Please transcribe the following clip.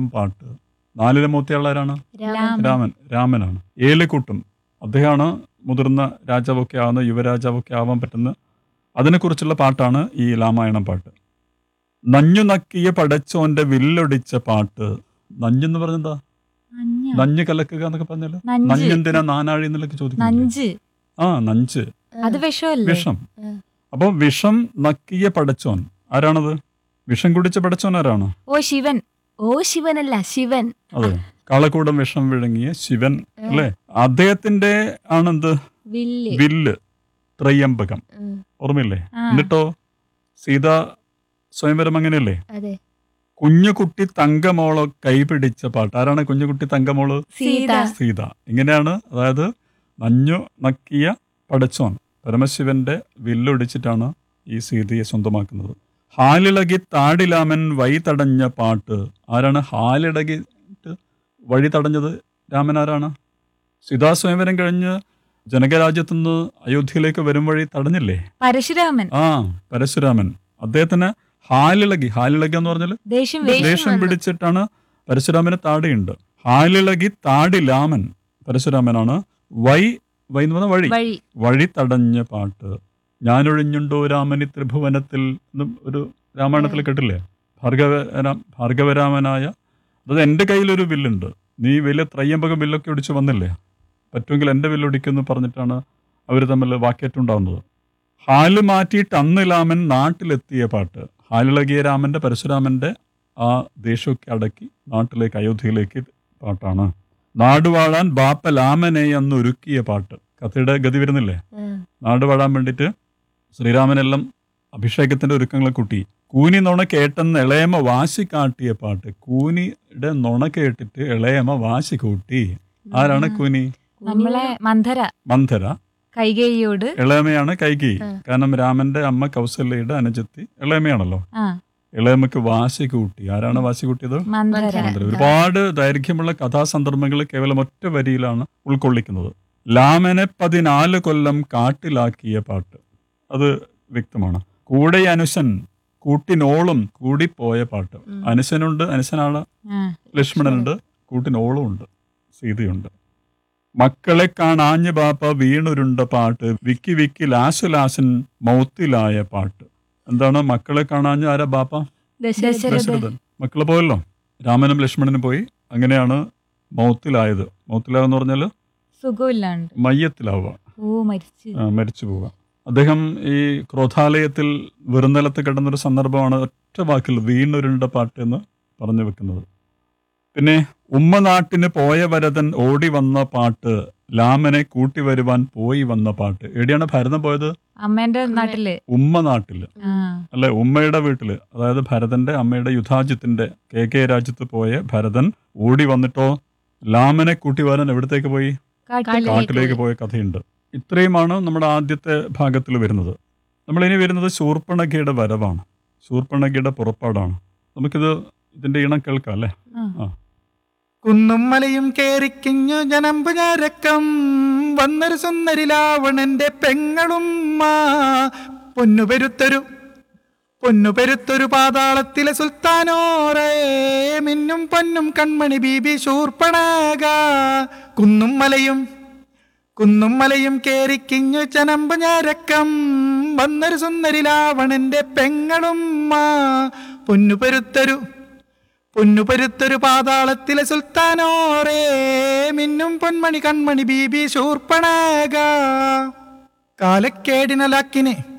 മൂത്തിയും പാട്ട് നാലിലെ മൂത്തിയുള്ള ആരാണ് രാമൻ രാമൻ രാമനാണ് ഏലിക്കുട്ടും അദ്ദേഹമാണ് മുതിർന്ന രാജാവൊക്കെ ആവുന്ന യുവരാജാവൊക്കെ ആവാൻ പറ്റുന്ന അതിനെക്കുറിച്ചുള്ള പാട്ടാണ് ഈ രാമായണം പാട്ട് നഞ്ഞു നക്കിയ പടച്ചോന്റെ വില്ലൊടിച്ച പാട്ട് നഞ്ഞെന്ന് പറഞ്ഞെന്താ നഞ്ഞ. നഞ്ഞ് കലക്കുക എന്നൊക്കെ പറഞ്ഞാല് നഞ്ച് നഞ്ഞെന്തിനാ നാനാഴി എന്നൊക്കെ ചോദിക്കുന്നു നഞ്ച് ആ നഞ്ച് അത് വിഷമല്ലേ വിഷം ഉം. അപ്പൊ വിഷം നക്കിയ പടച്ചോൻ ആരാണത് വിഷം കുടിച്ച പടച്ചോൻ ആരാണ് ഓ ശിവൻ ഓ ശിവനല്ല ശിവൻ അതെ കാളക്കൂടം വിഷം വിഴുങ്ങിയ ശിവൻ അല്ലേ അദ്ദേഹത്തിന്റെ ആണെന്ത് വില്ല് വില്ല് ത്രയംബകം ഉം. ഓർമ്മയില്ലേ ആ. എന്നിട്ടോ സീത സ്വയംവരം അങ്ങനെയല്ലേ അതെ കുഞ്ഞുകുട്ടി തങ്കമോള് കൈപിടിച്ച പാട്ട് ആരാണ് കുഞ്ഞുകുട്ടി തങ്കമോള് സീത സീത ഇങ്ങനെയാണ് അതായത് നഞ്ഞു നക്കിയ പടച്ചോൻ പരമശിവന്റെ വില്ലൊടിച്ചിട്ടാണ് ഈ സീതയെ സ്വന്തമാക്കുന്നത് ഹാലിളകി താടിലാമൻ വഴി തടഞ്ഞ പാട്ട് ആരാണ് ഹാലിളകിട്ട് വഴി തടഞ്ഞത് രാമൻ ആരാണ് സീതാസ്വയംവരം കഴിഞ്ഞ് ജനകരാജ്യത്തുനിന്ന് അയോധ്യയിലേക്ക് വരും വഴി തടഞ്ഞില്ലേ പരശുരാമൻ ആ പരശുരാമൻ അദ്ദേഹത്തിന് ഹാലിളകി ഹാലിളകി എന്ന് പറഞ്ഞാൽ ദേഷ്യം ദേഷ്യം വരും. ദേഷ്യം വന്നു. പിടിച്ചിട്ടാണ് പരശുരാമന് താടിയുണ്ട് ഹാലിളകി താടി ലാമൻ പരശുരാമനാണ് വൈ വൈ എന്ന് പറഞ്ഞ വഴി വഴി വഴി തടഞ്ഞ പാട്ട് ഞാനൊഴിഞ്ഞുണ്ടോ രാമനി ത്രിഭുവനത്തിൽ എന്നും ഒരു രാമായണത്തിൽ കേട്ടില്ലേ ഭാർഗവ ഭാർഗവരാമനായ അതായത് എൻ്റെ കയ്യിലൊരു വില്ലുണ്ട് നീ വലിയ ത്രയ്യമ്പകം വില്ലൊക്കെ ഒടിച്ച് വന്നില്ലേ പറ്റുമെങ്കിൽ എൻ്റെ വില്ലൊടിക്കുമെന്ന് പറഞ്ഞിട്ടാണ് അവർ തമ്മിൽ വാക്കേറ്റുണ്ടാവുന്നത് ഹാല് മാറ്റിയിട്ട് അന്ന് രാമൻ നാട്ടിലെത്തിയ പാട്ട് ഹാലിളകിയ രാമൻ്റെ പരശുരാമൻ്റെ ആ ദേശമൊക്കെ അടക്കി നാട്ടിലേക്ക് അയോധ്യയിലേക്ക് പാട്ടാണ് നാടുവാഴാൻ ബാപ്പ ലാമനെ അന്ന് ഒരുക്കിയ പാട്ട് കഥയുടെ ഗതി വരുന്നില്ലേ ഉം. നാട് വാഴാൻ വേണ്ടിയിട്ട് ശ്രീരാമനെല്ലാം അഭിഷേകത്തിന്റെ ഒരുക്കങ്ങളെ കൂട്ടി കൂനി നുണ കേട്ടെന്ന് ഇളയമ വാശി കാട്ടിയ പാട്ട് കൂനിയുടെ നുണ കേട്ടിട്ട് ഇളയമ വാശി കൂട്ടി ആരാണ് കൂനി നമ്മളെ മന്ധര മന്ധര കൈകേയിയോട് ഇളയമയാണ് കൈകി ആ. കാരണം രാമന്റെ അമ്മ കൗസല്യയുടെ അനുജത്തി ഇളയമയാണല്ലോ ആ ഇളയമക്ക് വാശി കൂട്ടി ആരാണ് വാശി കൂട്ടിയത് മന്ധര മന്ധര. മന്ത്രി ഒരുപാട് ദൈർഘ്യമുള്ള കഥാസന്ദർഭങ്ങൾ കേവലം ഒറ്റ വരിയിലാണ് ഉൾക്കൊള്ളിക്കുന്നത് ലാമനെ പതിനാല് കൊല്ലം കാട്ടിലാക്കിയ പാട്ട് അത് വ്യക്തമാണ് കൂടെ അനുശൻ കൂട്ടിനോളും കൂടിപ്പോയ പാട്ട് ഉം. അനുശനുണ്ട് അനുശനാണ് ആ ലക്ഷ്മണനുണ്ട് കൂട്ടിനോളും ഉണ്ട് സീതയുണ്ട് മക്കളെ കാണാഞ്ഞ ബാപ്പ വീണുരുണ്ട പാട്ട് വിക്കി വിക്കി ലാശലാശൻ മൗത്തിലായ പാട്ട് എന്താണ് മക്കളെ കാണാഞ്ഞ ആരാ ബാപ്പ ദശരഥൻ ദശരഥൻ മക്കള് പോയല്ലോ രാമനും ലക്ഷ്മണനും പോയി അങ്ങനെയാണ് മൗത്തിലായത് മൗത്തിലാവെന്ന് പറഞ്ഞാൽ സുഖമില്ലാണ്ട് മയ്യത്തിലാവുക ഓ മരിച്ചു ആ, മരിച്ചു പോവുക അദ്ദേഹം ഈ ക്രോധാലയത്തിൽ വെറുനിലത്ത് കിടന്നൊരു സന്ദർഭമാണ് ഒറ്റ വാക്കിൽ വീണുരുണ്ട പാട്ട് എന്ന് പറഞ്ഞു വെക്കുന്നത് പിന്നെ ഉമ്മ നാട്ടിന് പോയ വരതൻ ഓടി വന്ന പാട്ട് ലാമനെ കൂട്ടി വരുവാൻ പോയി വന്ന പാട്ട് എവിടെയാണ് ഭരതൻ പോയത് അമ്മേന്റെ നാട്ടില് ഉമ്മ നാട്ടില് ആ അല്ലെ ഉമ്മയുടെ വീട്ടില് അതായത് ഭരതന്റെ അമ്മയുടെ യുധാജിത്തിന്റെ കെ കെ രാജ്യത്ത് പോയ ഭരതൻ ഓടി വന്നിട്ടോ ലാമനെ കൂട്ടി വരാൻ എവിടത്തേക്ക് പോയി കാട്ടില് കാട്ടിലേക്ക് പോയ കഥയുണ്ട് ഇത്രയുമാണ് നമ്മുടെ ആദ്യത്തെ ഭാഗത്തിൽ വരുന്നത് നമ്മൾ ഇനി വരുന്നത് ശൂർപ്പണഖയുടെ വരവാണ് ശൂർപ്പണഖയുടെ പുറപ്പാടാണ് നമുക്കിത് ഇതിന്റെ ഇണം കേൾക്കാം അല്ലേ ആ. കുന്നും മലയും കേറിക്കിഞ്ഞു ജനമ്പു ഞരക്കം വന്നൊരു സുന്ദരി ലാവണന്റെ പെങ്ങളും പൊന്നു പെരുത്തൊരു പൊന്നു പെരുത്തൊരു പാതാളത്തിലെ സുൽത്താനോറേ മിന്നും പൊന്നും കൺമണി ബീബി ശൂർപ്പണക കുന്നും മലയും കുന്നും മലയും കേറിക്കിഞ്ഞു ചനമ്പു ഞരക്കം വന്നൊരു സുന്ദരി ലാവണന്റെ പെങ്ങളും പൊന്നു പെരുത്തൊരു പൊന്നുപരുത്തൊരു പാതാളത്തിലെ സുൽത്താനോറേ മിന്നും പൊന്മണി കൺമണി ബീബി ശൂർപ്പണക കാലക്കേടിനലാക്കിനെ